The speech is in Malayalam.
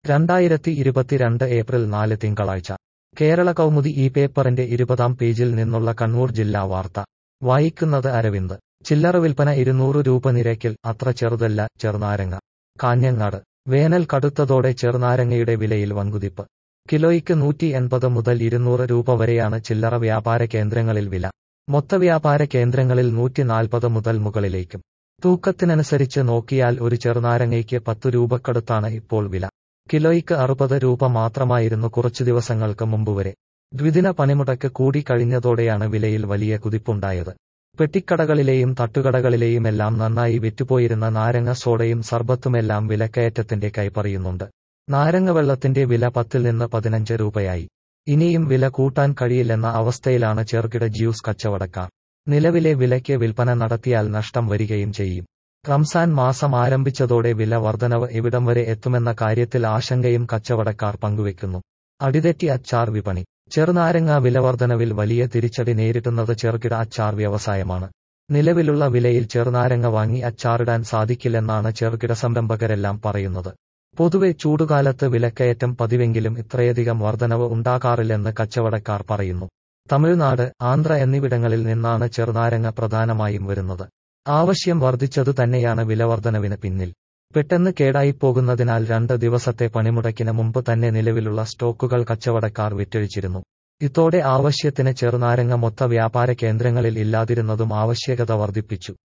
രണ്ടായിരത്തി ഇരുപത്തിരണ്ട് ഏപ്രിൽ നാല് തിങ്കളാഴ്ച കേരള കൗമുദി ഈ പേപ്പറിന്റെ ഇരുപതാം പേജിൽ നിന്നുള്ള കണ്ണൂർ ജില്ലാ വാർത്ത വായിക്കുന്നത് അരവിന്ദ് ചില്ലറ വിൽപ്പന ഇരുന്നൂറ് രൂപ നിരക്കിൽ അത്ര ചെറുതല്ല ചെറുനാരങ്ങ കാഞ്ഞങ്ങാട് വേനൽ കടുത്തതോടെ ചെറുനാരങ്ങയുടെ വിലയിൽ വൻകുതിപ്പ് കിലോയ്ക്ക് നൂറ്റി എൺപത് മുതൽ ഇരുന്നൂറ് രൂപ വരെയാണ് ചില്ലറ വ്യാപാര കേന്ദ്രങ്ങളിൽ വില മൊത്ത വ്യാപാര കേന്ദ്രങ്ങളിൽ നൂറ്റി നാൽപ്പത് മുതൽ മുകളിലേക്കും തൂക്കത്തിനനുസരിച്ച് നോക്കിയാൽ ഒരു ചെറുനാരങ്ങയ്ക്ക് പത്തു രൂപക്കടുത്താണ് ഇപ്പോൾ വില കിലോയ്ക്ക് അറുപത് രൂപ മാത്രമായിരുന്നു കുറച്ചു ദിവസങ്ങൾക്ക് മുമ്പ് വരെ ദ്വിദിന പണിമുടക്ക് കൂടി കഴിഞ്ഞതോടെയാണ് വിലയിൽ വലിയ കുതിപ്പുണ്ടായത് പെട്ടിക്കടകളിലെയും തട്ടുകടകളിലെയുമെല്ലാം നന്നായി വിറ്റുപോയിരുന്ന നാരങ്ങ സോഡയും സർബത്തുമെല്ലാം വിലക്കയറ്റത്തിന്റെ കൈപ്പറിയുന്നുണ്ട് നാരങ്ങ വെള്ളത്തിന്റെ വില പത്തിൽ നിന്ന് പതിനഞ്ച് രൂപയായി ഇനിയും വില കൂട്ടാൻ കഴിയില്ലെന്ന അവസ്ഥയിലാണ് ചെറുകിട ജ്യൂസ് കച്ചവടക്കാർ നിലവിലെ വിലയ്ക്ക് വിൽപ്പന നടത്തിയാൽ നഷ്ടം വരികയും ചെയ്യും റംസാൻ മാസം ആരംഭിച്ചതോടെ വില വർധനവ് എവിടം വരെ എത്തുമെന്ന കാര്യത്തിൽ ആശങ്കയും കച്ചവടക്കാർ പങ്കുവെക്കുന്നു അടിതെറ്റി അച്ചാർ വിപണി ചെറുനാരങ്ങ വിലവർധനവിൽ വലിയ തിരിച്ചടി നേരിടുന്നത് ചെറുകിട അച്ചാർ വ്യവസായമാണ് നിലവിലുള്ള വിലയിൽ ചെറുനാരങ്ങ വാങ്ങി അച്ചാറിടാൻ സാധിക്കില്ലെന്നാണ് ചെറുകിട സംരംഭകരെല്ലാം പറയുന്നത് പൊതുവെ ചൂടുകാലത്ത് വിലക്കയറ്റം പതിവെങ്കിലും ഇത്രയധികം വർധനവ് ഉണ്ടാകാറില്ലെന്ന് കച്ചവടക്കാർ പറയുന്നു തമിഴ്നാട് ആന്ധ്ര എന്നിവിടങ്ങളിൽ നിന്നാണ് ചെറുനാരങ്ങ പ്രധാനമായും വരുന്നത് ആവശ്യം വർദ്ധിച്ചതു തന്നെയാണ് വിലവർധനവിന് പിന്നിൽ പെട്ടെന്ന് കേടായിപ്പോകുന്നതിനാൽ രണ്ട് ദിവസത്തെ പണിമുടക്കിന് മുമ്പ് തന്നെ നിലവിലുള്ള സ്റ്റോക്കുകൾ കച്ചവടക്കാർ വിറ്റഴിച്ചിരുന്നു ഇതോടെ ആവശ്യത്തിന് ചെറുനാരങ്ങ മൊത്ത വ്യാപാര കേന്ദ്രങ്ങളിൽ ഇല്ലാതിരുന്നതും ആവശ്യകത വർദ്ധിപ്പിച്ചു